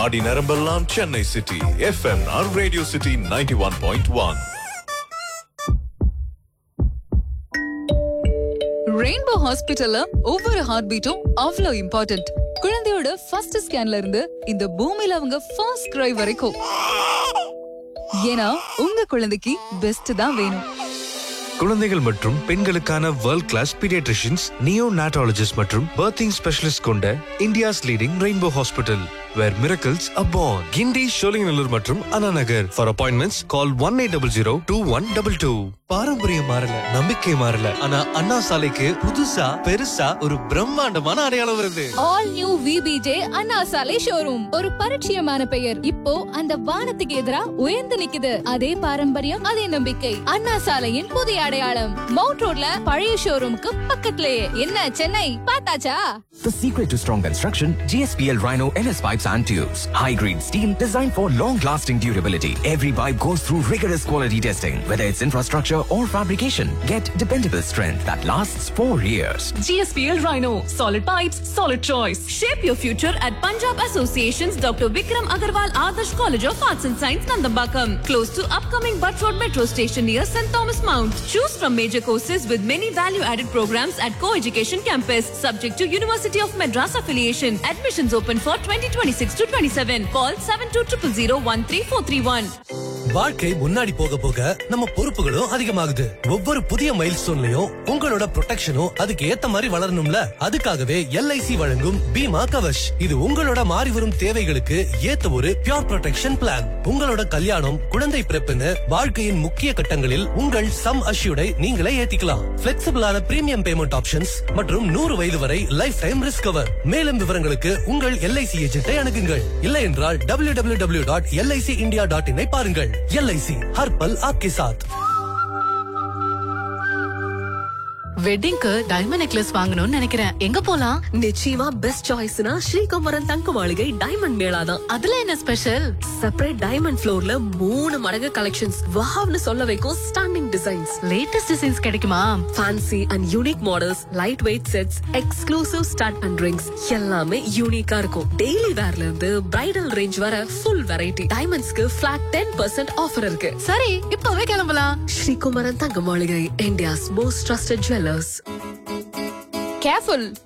நாடி நரம்பெல்லாம் சென்னை சிட்டி எஃப்எம்ஆர் radio city ninety one point one rainbow ஹாஸ்பிட்டல்ல ஒவ்வொரு ஹார்ட் பீட்டும் அவ்வளோ இம்பார்ட்டன்ட் குழந்தையோட ஃபர்ஸ்ட் ஸ்கேன்ல இருந்து இந்த பூமியில அவங்க ஃபர்ஸ்ட் கிரை வரைக்கும் ஏன்னா உங்க குழந்தைக்கு பெஸ்ட் தான் வேணும் குழந்தைகள் மற்றும் பெண்களுக்கான world class pediatricians neonatologist மற்றும் பர்த்திங் ஸ்பெஷலிஸ்ட் கொண்ட India's leading rainbow hospital where miracles happen Guindy Sholinganallur மற்றும் Anna Nagar for appointments call one eight double zero two one double two பாரம்பரியம் மாறல நம்பிக்கை மாறல ஆனா அண்ணா சாலைக்கு புதுசா பெருசா ஒரு பிரம்மாண்டமான அடையாளம் வருது ஆல் நியூ விபிஜே அண்ணா சாலை ஷோரூம் ஒரு பரிச்சயமான பெயர் இப்போ அந்த வானத்துக்கு எதிரா உயர்ந்து நிக்குது அதே பாரம்பரியம் அதே நம்பிக்கை அண்ணா சாலையின் புதிய அடையாளம் மவுண்ட் ரோட்ல பழைய ஷோரூமுக்கு பக்கத்திலேயே என்ன Chennai பார்த்தாச்சா The secret to strong construction, GSPL Rhino NS pipes and tubes. High grade steel designed for long lasting durability. Every pipe goes through rigorous quality testing, whether it's infrastructure or fabrication. Get dependable strength that lasts four years. GSPL Rhino. Solid pipes, solid choice. Shape your future at Punjab Association's Dr. Vikram Agarwal Adarsh College of Arts and Science, Nandambakam. Close to upcoming Butt Road Metro Station near St. Thomas Mount. Choose from major courses with many value-added programs at Co-Education Campus. Subject to University of Madras affiliation. Admissions open for 2026 to 27. Call 7200 வாழ்க்கை முன்னாடி போக போக நம்ம பொறுப்புகளும் அதிகமாகுது ஒவ்வொரு புதிய mile ஸ்டோன்லயும் உங்களோட ப்ரொடெக்ஷனும் அதுக்கு ஏத்த மாதிரி வளரணும்ல அதுக்காகவே எல்ஐசி வழங்கும் பீமா கவச் இது உங்களோட மாறி வரும் தேவைகளுக்கு ஏத்த ஒரு பியூர் ப்ரொடெக்ஷன் பிளான் உங்களோட கல்யாணம் குழந்தை பிறப்புன்னு வாழ்க்கையின் முக்கிய கட்டங்களில் உங்கள் சம் அஷ்யூடை நீங்களே ஏத்திக்கலாம் பிளெக்சிபிளான பிரீமியம் பேமெண்ட் ஆப்ஷன்ஸ் மற்றும் நூறு வயது வரை லைஃப் டைம் ரிஸ்க் கவர் மேலும் விவரங்களுக்கு உங்கள் எல்ஐசி ஏஜென்ட்டை அணுகுங்கள் இல்லை என்றால் W W W dot LIC India dot இனை பாருங்கள் எல்ஐசி ஹர் பல் ஆப்கே சாத் வெட்டிங்க்கு டைமண்ட் நெக்லஸ் வாங்கணும்னு நினைக்கிறேன் எங்க போலாம் நிச்சயமா பெஸ்ட் சாய்ஸ்னா ஸ்ரீகுமரன் தங்க மாளிகை டைமண்ட் மேளா தான் அதுல என்ன ஸ்பெஷல் செப்பரேட் டைமண்ட் ஃப்ளோர்ல மூணு மடங்கு கலெக்ஷன்ஸ் வாவ்னு சொல்ல வைக்கும் ஸ்டாண்டிங் டிசைன்ஸ் லேட்டஸ்ட் டிசைன்ஸ் கிடைக்குமா fancy and unique models light weight sets exclusive studs and rings எல்லாமே யூனிக்கா இருக்கும் டெய்லி வேர்ல இருந்து பிரைடல் ரேஞ்ச் வர ஃபுல் வெரைட்டி டைமண்ட்ஸ்க்கு ஃபிளாட் டென் பர்சன்ட் ஆஃபர் இருக்கு சரி இப்பவே கிளம்பலாம் Srikumaran Thanga Maligai India's most trusted jewellers careful